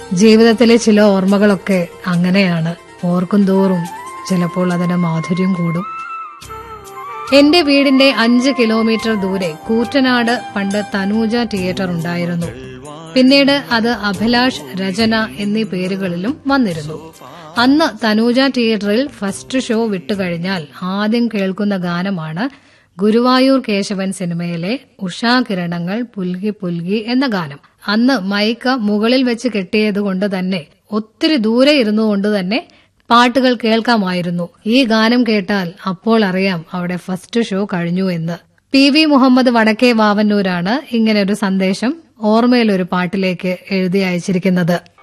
ജീവിതത്തിലെ ചില ഓർമ്മകളൊക്കെ അങ്ങനെയാണ് ഓർക്കും തോറും ചിലപ്പോൾ അതിന്റെ മാധുര്യം കൂടും എന്റെ വീടിന്റെ അഞ്ച് കിലോമീറ്റർ ദൂരെ കൂറ്റനാട് പണ്ട് തനൂജ തിയേറ്റർ ഉണ്ടായിരുന്നു പിന്നീട് അത് അഭിലാഷ് രചന എന്നീ പേരുകളിലും വന്നിരുന്നു അന്ന് തനൂജ തിയേറ്ററിൽ ഫസ്റ്റ് ഷോ വിട്ടുകഴിഞ്ഞാൽ ആദ്യം കേൾക്കുന്ന ഗാനമാണ് ഗുരുവായൂർ കേശവൻ സിനിമയിലെ ഉഷാകിരണങ്ങൾ പുൽകി പുൽകി എന്ന ഗാനം അന്ന് മൈക്ക് മുകളിൽ വെച്ച് കെട്ടിയതുകൊണ്ട് തന്നെ ഒത്തിരി ദൂരെ ഇരുന്നുകൊണ്ട് തന്നെ പാട്ടുകൾ കേൾക്കാമായിരുന്നു ഈ ഗാനം കേട്ടാൽ അപ്പോൾ അറിയാം അവിടെ ഫസ്റ്റ് ഷോ കഴിഞ്ഞു എന്ന് പി വി മുഹമ്മദ് വടക്കേ വാവന്നൂരാണ് ഇങ്ങനെ ഒരു സന്ദേശം ഓർമ്മയിലൊരു പാട്ടിലേക്ക് എഴുതി അയച്ചിരിക്കുന്നത്